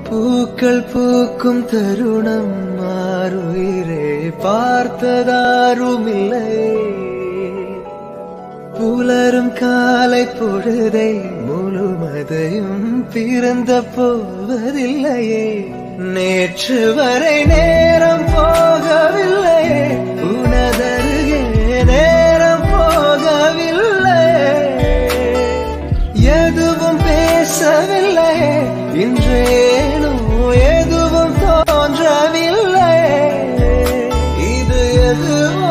பூக்கள் பூக்கும் தருணம் மாறுயிரே பார்த்ததாருமில்லை புலரும் காலை பொழுதை முழுமதையும் பிறந்த போவதில்லையே நேற்று வரை நேரம் போகவில்லையே உனதருகே நேரம் போகவில்லை எதுவும் பேசவில்லை இன்றேனோ எதுவும் தோன்றவில்லை இது எதுவோ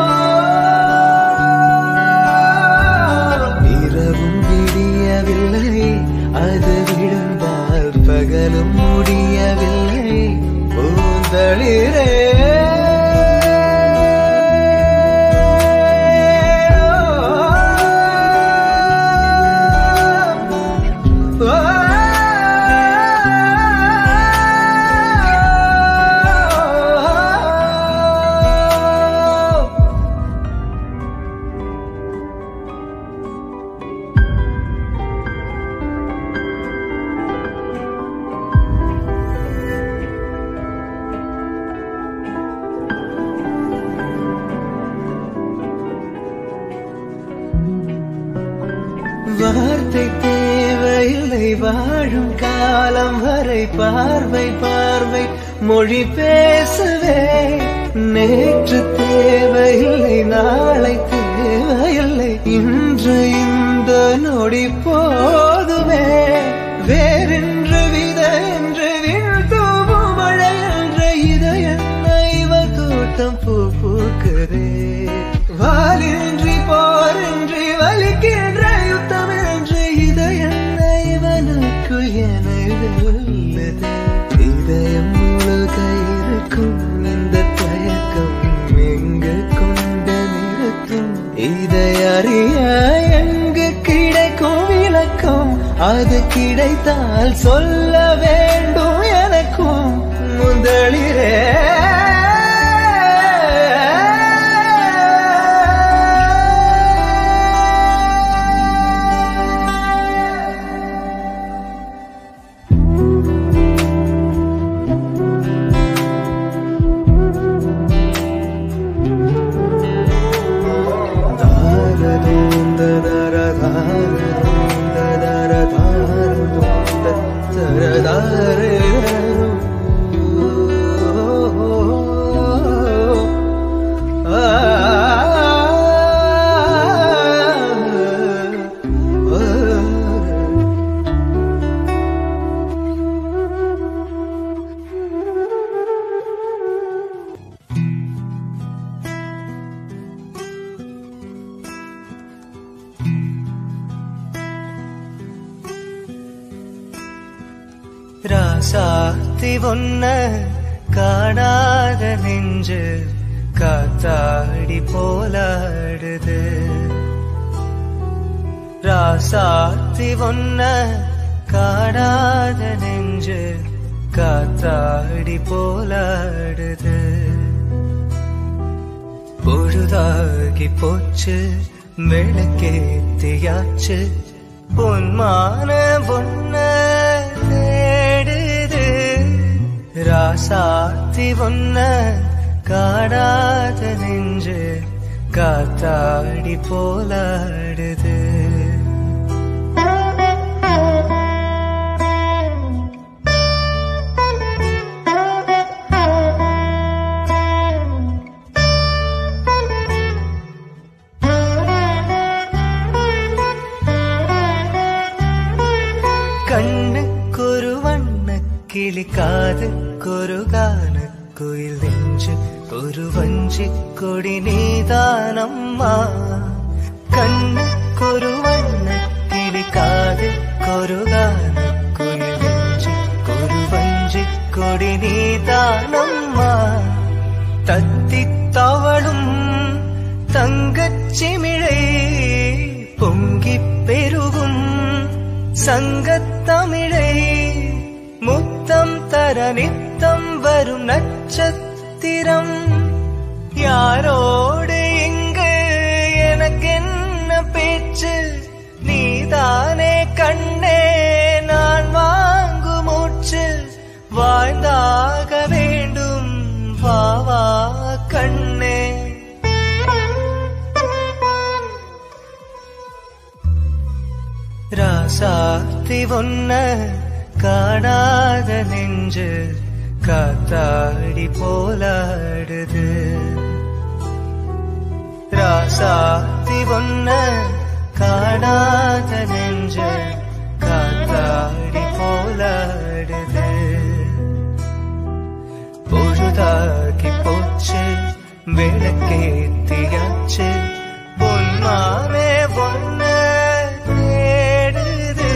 இரவும் விடியவில்லை அது விழுந்தால் பகலும் முடியவில்லை பூந்தளிரே வார்த்தை தேவையில்லை வாழும் காலம் வரை பார்வை பார்வை மொழி பேசவே நேற்று தேவையில்லை நாளை தேவையில்லை இன்று இந்த நொடி போதுமே வேறென்று வித என்று வீழ்த்தூவும் மழை என்ற இதயம் இவர் தோட்டம் பூ பூக்குதே வாலின்றி போரின்றி வலிக்கின்ற யுத்தம் என்று இதயம் இவனுக்கு என வெல்லுது இதயம் முழுக இருக்கும் இந்த தயக்கம் எங்கு கொண்டு நிறுத்தும் இதை அறிய எங்கு கிடைக்கும் விளக்கம் அது கிடைத்தால் சொல்ல வேண்டும் எனக்கும் முதலிரே ராசாத்தி ஒன்ன காணாத நெஞ்சு காத்தாடி போலாடுது ராசாத்தி ஒன்ன காணாத நெஞ்சு காத்தாடி போலாடுது பொழுதாகி போச்சு விளக்கேத்தியாச்சு பொன்மான பொன்ன தேடுது ராசாத்தி ஒன்ன காடாத நெஞ்சு காத்தாடி போலாடுது கண்ணுக்கொரு வண்ண கிளி காதுக்கொரு கான குயில் நெஞ்சு ஒரு வஞ்சி கொடி நீதானம்மா கண்ணுக்கொரு வண்ண கிளி காதுக்கொரு கான குயில் நெஞ்சு ஒரு வஞ்சி கொடி நீதானம்மா தத்தி தவளும் தங்கச் சிமிழை பொங்கிப் பெருகும் சங்கத்தமிழை முத்தம் தர நித்தம் வரும் நட்சத்திரம் யாரோடு இங்கு எனக்கென்ன பேச்சு நீதானே கண்ணே நான் வாங்கு மூச்சு வா ஒன்ன காணாத நெஞ்சு காத்தாடி போலாடுது ராசாத்தி ஒன்ன காணாத நெஞ்சு காத்தாடி போலாடுது பொழுதாகி போச்சு விளக்கேத்தியாச்சு பொன்மாவே பொன்ன தேடுது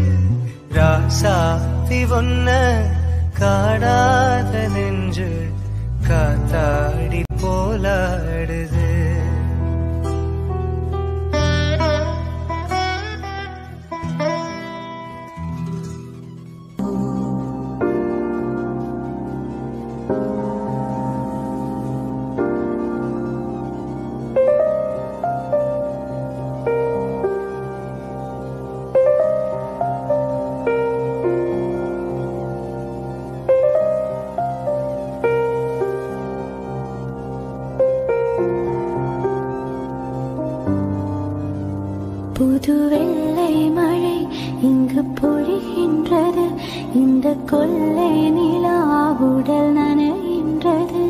ராசாத்தி ஒன்ன காணாத நெஞ்சு காத்தாடி போலாடுது புது வெள்ளை மழை இங்கு பொழிகின்றது இந்த கொள்ளை நிலா உடல் நனைகின்றது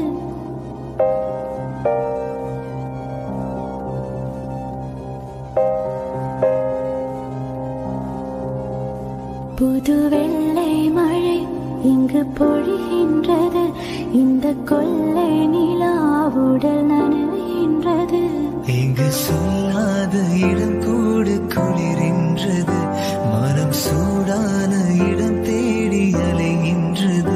புது வெள்ளை மழை இங்கு பொழிகின்றது இந்த கொள்ளை நிலா உடல் நனைகின்றது இங்கு சொல்லாத இடம் கூடு குளிரின்றது மனம் சூடான இடம் தேடி அலைகின்றது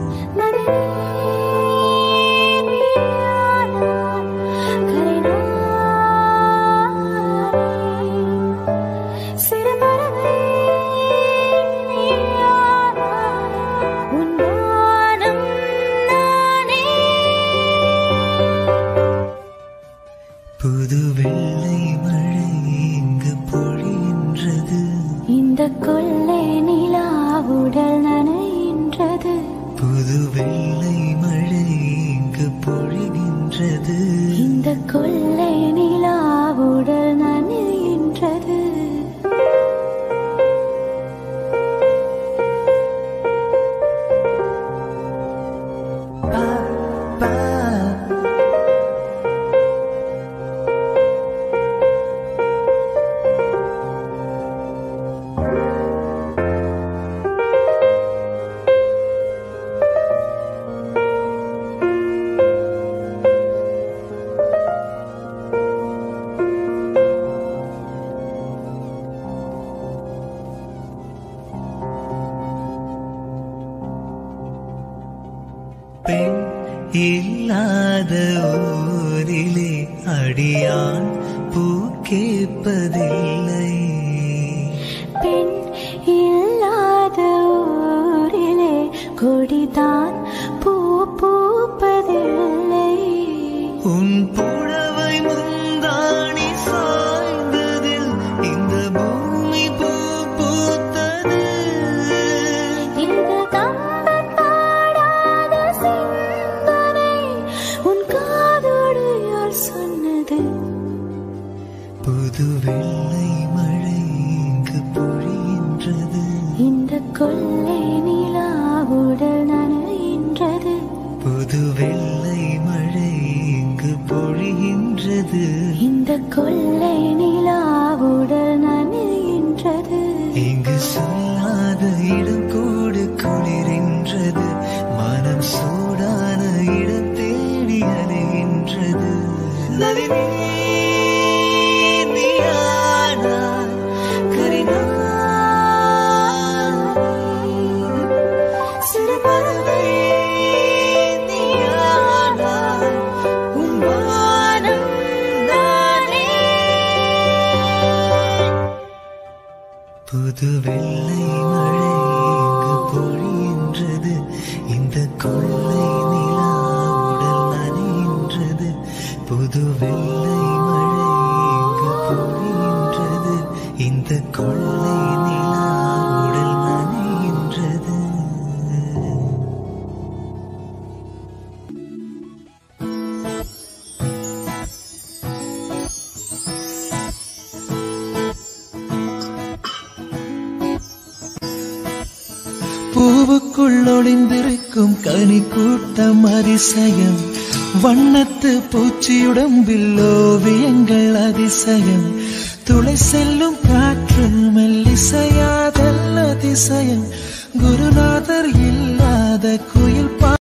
புது வெள்ளை மழை இங்கு பொழிகின்றது இந்த கொள்ளை நிலா உடல் நனைகின்றது புது வெள்ளை மழை இங்கு பொழிகின்றது இந்த கொள்ளை நிலா உடல் நனைகின்றது பா, பா. பெண் இல்லாத ஊரிலே அடியான் பூ கேட்பதில்லை பெண் இல்லாத ஊரிலே கொடிதான் பூ பூப்பதில்லை உன் புடவை முந்தாணி சாய்ந்ததில் இந்த பூமி பூ பூத்தது இந்த கம்பன் பாடாத சிந்தனை உன் காதோடு யார் சொன்னது புது வெள்ளை மழை இங்கு பொழிகின்றது இந்த கொள்ளை நிலா உடல் நனைகின்றது புது வெள்ளை மழை இங்கு பொழிகின்றது இந்த கொள்ளை நிலா உடல் நனைகின்றது இங்கு சொல்லாத இடம் கூடு குளிரின்றது மனம் சூடான இடம் தேடி அலைகின்றது நளினி, நீயானா, கரினா, சிறு பறவை, நீயானா, உன் வானம் நானே. புது வெள்ளை மழை பூவுக்குள் ஒளிந்திருக்கும் கனி கூட்டம் அதிசயம் வண்ணத்து பூச்சியுடம்பில் ஓவியங்கள் அதிசயம் துளை செல்லும் காற்று மெல்லிசையாதல் அதிசயம் குருநாதர் இல்லாத குயில் பா